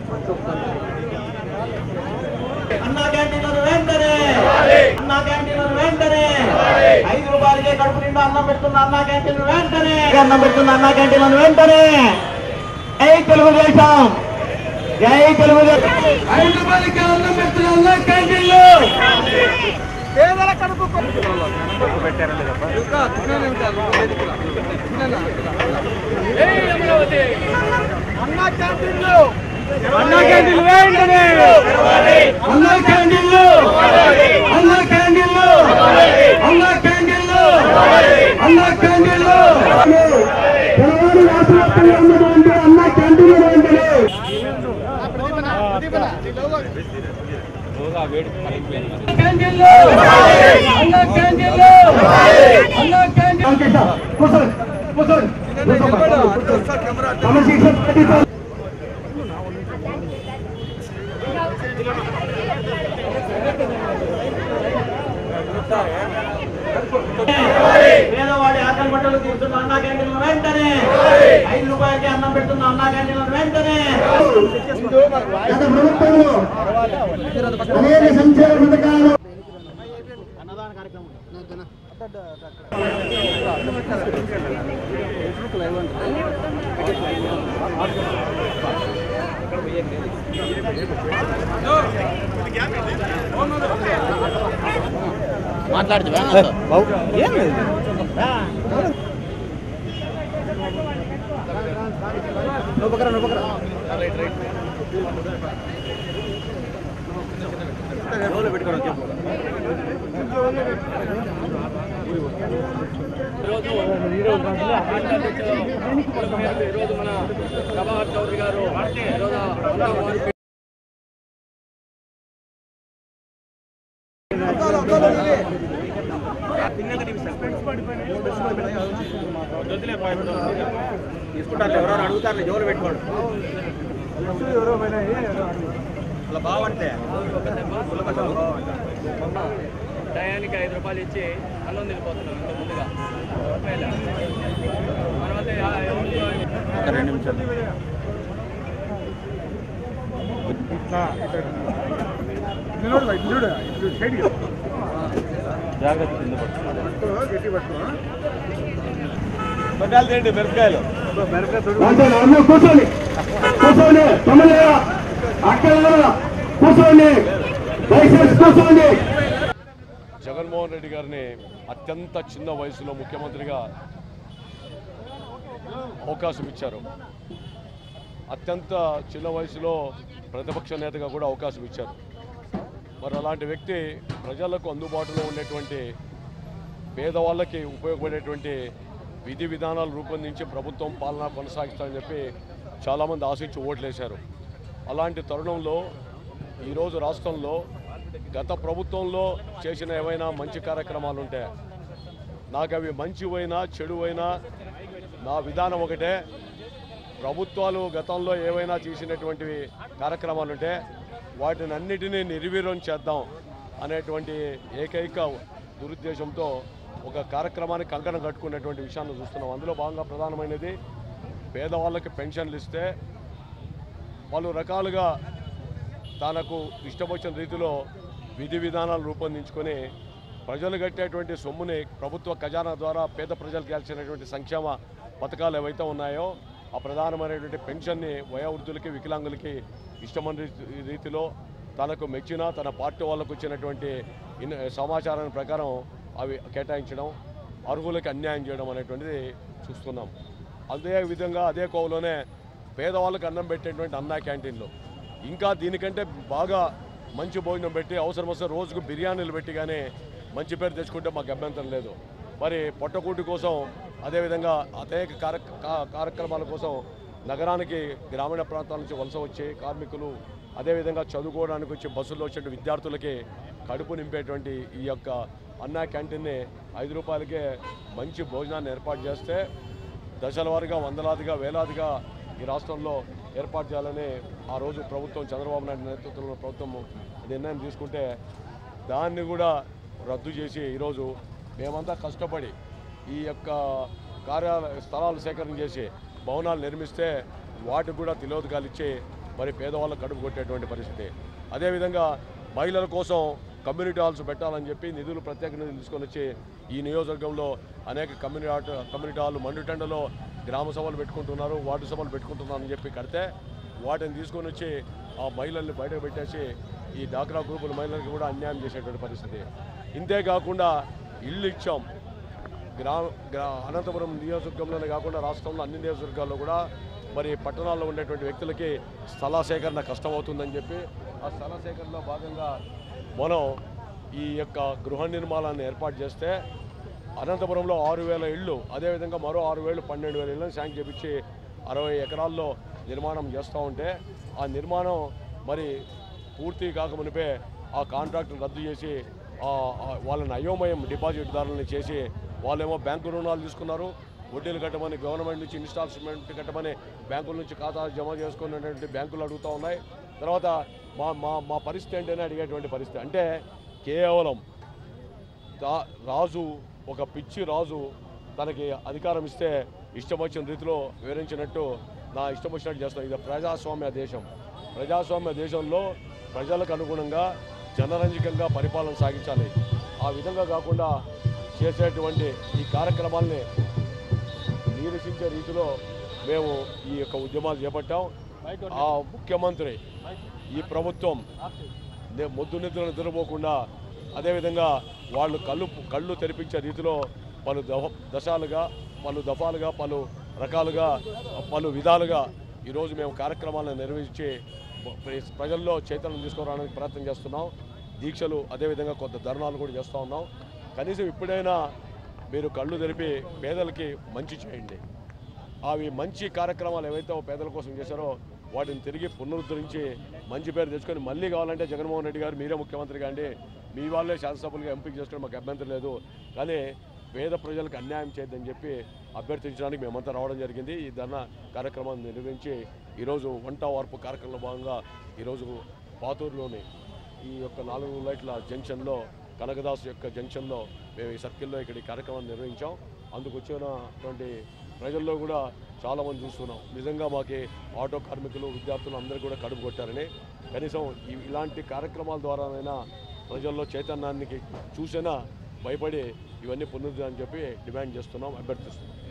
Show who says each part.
Speaker 1: అన్నా క్యాంటీన్లను వెంటనే అన్నా క్యాంటీన్లను వెంటనే ఐదు రూపాయలకే కడుపు నిండా అన్నం పెడుతున్న అన్నా క్యాంటీన్ వెంటనే అన్నం పెడుతున్న అన్నా క్యాంటీన్లను వెంటనే జై తెలుగుదేశం జై తెలుగుదేశం ఐదు రూపాయలకి అన్నం పెడుతున్న అన్నా క్యాంటీన్లు పేదల కడుపు అన్నా క్యాంటీన్లు అన్నా క్యాంటీన్లు వెంటనే అన్నా క్యాంటీన్లు అన్నా క్యాంటీన్లు అన్నా క్యాంటీన్లు అన్నా క్యాంటీన్లు తెలంగాణ రాష్ట్ర వ్యాప్తంగా ఉన్నటువంటి అన్నా క్యాంటీన్లు వెంటనే క్యాంటీన్లు అన్నా క్యాంటీన్లు అన్నా క్యాంటీన్లు కూర్చోండి కూర్చోండి క్రమశిక్షణ పాటించాలి. పేదవాడి ఆకలి బట్టలు తీస్తున్న అన్నా క్యాంటీన్ల వెంటనే ఐదు రూపాయలకి అన్నం పెడుతున్న అన్నా క్యాంటీన్ల వెంటనే
Speaker 2: గత ప్రభుత్వంలో అనేక సంక్షేమ పథకాలు
Speaker 3: ఈరోజు మన ప్రభాకర్ చౌదరి గారు ఈరోజు వంద వారి
Speaker 1: తీసుకుంటారు ఎవరైనా అడుగుతారు జోలు పెట్టుకోండి అలా బాగుంటే
Speaker 3: టయానికి ఐదు రూపాయలు ఇచ్చి అన్నం తినిపోతున్నాం ఇంత ముందుగా మనమైతే ఎవరు
Speaker 1: రెండు నిమిషాలు జాగ్రత్త కింద మిరపకాయలు తిండి మిరపకాయలు
Speaker 2: అంటే అందరూ కూర్చోండి కూర్చోండి తొమ్మిది అక్కడ కూర్చోండి దయచేసి కూర్చోండి
Speaker 4: జగన్మోహన్ రెడ్డి గారిని అత్యంత చిన్న వయసులో ముఖ్యమంత్రిగా అవకాశం ఇచ్చారు అత్యంత చిన్న వయసులో ప్రతిపక్ష నేతగా కూడా అవకాశం ఇచ్చారు మరి అలాంటి వ్యక్తి ప్రజలకు అందుబాటులో ఉండేటువంటి పేదవాళ్ళకి ఉపయోగపడేటువంటి విధి విధానాలు రూపొందించి ప్రభుత్వం పాలన కొనసాగిస్తారని చెప్పి చాలామంది ఆశించి ఓట్లేశారు అలాంటి తరుణంలో ఈరోజు రాష్ట్రంలో గత ప్రభుత్వంలో చేసిన ఏవైనా మంచి కార్యక్రమాలు ఉంటే నాకు అవి మంచివైనా చెడువైనా నా విధానం ఒకటే ప్రభుత్వాలు గతంలో ఏవైనా చేసినటువంటివి కార్యక్రమాలు ఉంటే వాటిని అన్నిటినీ నిర్వీర్యం చేద్దాం అనేటువంటి ఏకైక దురుద్దేశంతో ఒక కార్యక్రమానికి కంకణం కట్టుకున్నటువంటి విషయాన్ని చూస్తున్నాం అందులో భాగంగా ప్రధానమైనది పేదవాళ్ళకి పెన్షన్లు ఇస్తే పలు రకాలుగా తనకు ఇష్టమొచ్చిన రీతిలో విధి విధానాలు రూపొందించుకొని ప్రజలు కట్టేటువంటి సొమ్ముని ప్రభుత్వ ఖజానా ద్వారా పేద ప్రజలకు ఇవ్వాల్సినటువంటి సంక్షేమ పథకాలు ఏవైతే ఉన్నాయో ఆ ప్రధానమైనటువంటి పెన్షన్ని వయోవృద్ధులకి వికలాంగులకి ఇష్టమైన రీతి- రీతిలో తనకు మెచ్చిన తన పార్టీ వాళ్ళకు వచ్చినటువంటి ఇన్ సమాచారం ప్రకారం అవి కేటాయించడం అర్హులకి అన్యాయం చేయడం అనేటువంటిది చూస్తున్నాం అదే విధంగా అదే కోవలోనే పేదవాళ్ళకి అన్నం పెట్టేటువంటి అన్నా క్యాంటీన్లు ఇంకా దీనికంటే బాగా మంచి భోజనం పెట్టి అవసరం వస్తే రోజుకు బిర్యానీలు పెట్టి కానీ మంచి పేరు తెచ్చుకుంటే మాకు అభ్యంతరం లేదు మరి పొట్టకూటి కోసం అదేవిధంగా అనేక కార్య కా- కార్యక్రమాల కోసం నగరానికి గ్రామీణ ప్రాంతాల నుంచి వలస వచ్చే కార్మికులు అదేవిధంగా చదువుకోవడానికి వచ్చే బస్సుల్లో వచ్చే విద్యార్థులకి కడుపు నింపేటువంటి ఈ యొక్క అన్నా క్యాంటీన్ని ఐదు రూపాయలకే మంచి భోజనాన్ని ఏర్పాటు చేస్తే దశల వారీగా వందలాదిగా వేలాదిగా ఈ రాష్ట్రంలో ఏర్పాటు చేయాలని ఆ రోజు ప్రభుత్వం చంద్రబాబు నాయుడు నేతృత్వంలో ప్రభుత్వం నిర్ణయం తీసుకుంటే దాన్ని కూడా రద్దు చేసి ఈరోజు మేమంతా కష్టపడి ఈ యొక్క కార్యాలయ స్థలాలు సేకరణ చేసి భవనాలు నిర్మిస్తే వాటికి కూడా తిలోదకాలు ఇచ్చి మరి పేదవాళ్ళకు కడుపు కొట్టేటువంటి పరిస్థితి అదేవిధంగా మహిళల కోసం కమ్యూనిటీ హాల్స్ పెట్టాలని చెప్పి నిధులు ప్రత్యేక నిధులు తీసుకొని వచ్చి ఈ నియోజకవర్గంలో అనేక కమ్యూనిటీ హాల్ కమ్యూనిటీ హాల్ మండుటెండలో గ్రామ సభలు పెట్టుకుంటున్నారు వార్డు సభలు పెట్టుకుంటున్నారు అని చెప్పి కడితే వాటిని తీసుకొని వచ్చి ఆ మహిళల్ని బయటకు పెట్టేసి ఈ డాక్రా గ్రూపుల మహిళలకు కూడా అన్యాయం చేసేటువంటి పరిస్థితి ఇంతే కాకుండా ఇల్లు ఇచ్చాం గ్రామ గ్రా అనంతపురం నియోజకవర్గంలోనే కాకుండా రాష్ట్రంలో అన్ని నియోజకవర్గాల్లో కూడా మరి పట్టణాల్లో ఉండేటువంటి వ్యక్తులకి స్థల సేకరణ కష్టమవుతుందని చెప్పి ఆ స్థల సేకరణలో భాగంగా మనం ఈ యొక్క గృహ నిర్మాణాన్ని ఏర్పాటు చేస్తే అనంతపురంలో ఆరు వేల ఇళ్ళు అదేవిధంగా మరో ఆరు వేలు పన్నెండు వేల ఇళ్ళని శాంక్షన్ చేపించి అరవై ఎకరాల్లో నిర్మాణం చేస్తూ ఉంటే ఆ నిర్మాణం మరి పూర్తి కాకమునిపే ఆ కాంట్రాక్ట్ రద్దు చేసి ఆ, ఆ వాళ్ళని అయోమయం డిపాజిట్దారులని చేసి వాళ్ళేమో బ్యాంకు రుణాలు తీసుకున్నారు వడ్డీలు కట్టమని గవర్నమెంట్ నుంచి ఇన్స్టాల్మెంట్ కట్టమని బ్యాంకుల నుంచి ఖాతా జమ చేసుకున్నటువంటి బ్యాంకులు అడుగుతూ ఉన్నాయి తర్వాత మా మా మా పరిస్థితి ఏంటనే అడిగేటువంటి పరిస్థితి అంటే కేవలం రా- రాజు ఒక పిచ్చి రాజు తనకి అధికారం ఇస్తే ఇష్టం వచ్చిన రీతిలో వివరించినట్టు నా ఇష్టం వచ్చినట్టు చేస్తాం ఇది ప్రజాస్వామ్య దేశం ప్రజాస్వామ్య దేశంలో ప్రజలకు అనుగుణంగా జనరంజకంగా పరిపాలన సాగించాలి ఆ విధంగా కాకుండా చేసేటువంటి ఈ కార్యక్రమాల్ని నిరసించే రీతిలో మేము ఈ యొక్క ఉద్యమాలు చేపట్టాం ఆ ముఖ్యమంత్రి ఈ ప్రభుత్వం నే- మొద్దు నిద్రను నిద్రపోకుండా అదేవిధంగా వాళ్ళు కళ్ళు కళ్ళు తెరిపించే రీతిలో పలు దఫ దశాలుగా పలు దఫాలుగా పలు రకాలుగా పలు విధాలుగా ఈరోజు మేము కార్యక్రమాలను నిర్వహించి ప్ర- ప్రజల్లో చైతన్యం తీసుకురావడానికి ప్రయత్నం చేస్తున్నాం దీక్షలు అదేవిధంగా కొంత ధర్నాలు కూడా చేస్తూ ఉన్నాం కనీసం ఇప్పుడైనా మీరు కళ్ళు తెరిపి పేదలకి మంచి చేయండి అవి మంచి కార్యక్రమాలు ఏవైతే ఓ పేదల కోసం చేశారో వాటిని తిరిగి పునరుద్ధరించి మంచి పేరు తెచ్చుకొని మళ్ళీ కావాలంటే జగన్మోహన్ రెడ్డి గారు మీరే ముఖ్యమంత్రి కాండి మీ వాళ్ళే శాసనసభ్యులుగా ఎంపిక చేసుకుని మాకు అభ్యంతరం లేదు కానీ పేద ప్రజలకు అన్యాయం చేయొద్దని చెప్పి అభ్యర్థించడానికి మేమంతా రావడం జరిగింది ఈ ధర్నా కార్యక్రమాన్ని నిర్వహించి ఈరోజు వంట వార్పు కార్యక్రమంలో భాగంగా ఈరోజు పాతూరులోని ఈ యొక్క నాలుగు లైట్ల జంక్షన్లో కనకదాస్ యొక్క జంక్షన్లో మేము ఈ సర్కిల్లో ఇక్కడ ఈ కార్యక్రమాన్ని నిర్వహించాం అందుకు వచ్చినటువంటి ప్రజల్లో కూడా చాలామంది చూస్తున్నాం నిజంగా మాకి ఆటో కార్మికులు విద్యార్థులు అందరూ కూడా కడుపు కొట్టారని కనీసం ఈ- ఇలాంటి కార్యక్రమాల ద్వారానైనా ప్రజల్లో చైతన్యానికి చూసినా భయపడి ఇవన్నీ పొందుతుందని చెప్పి డిమాండ్ చేస్తున్నాం అభ్యర్థిస్తున్నాం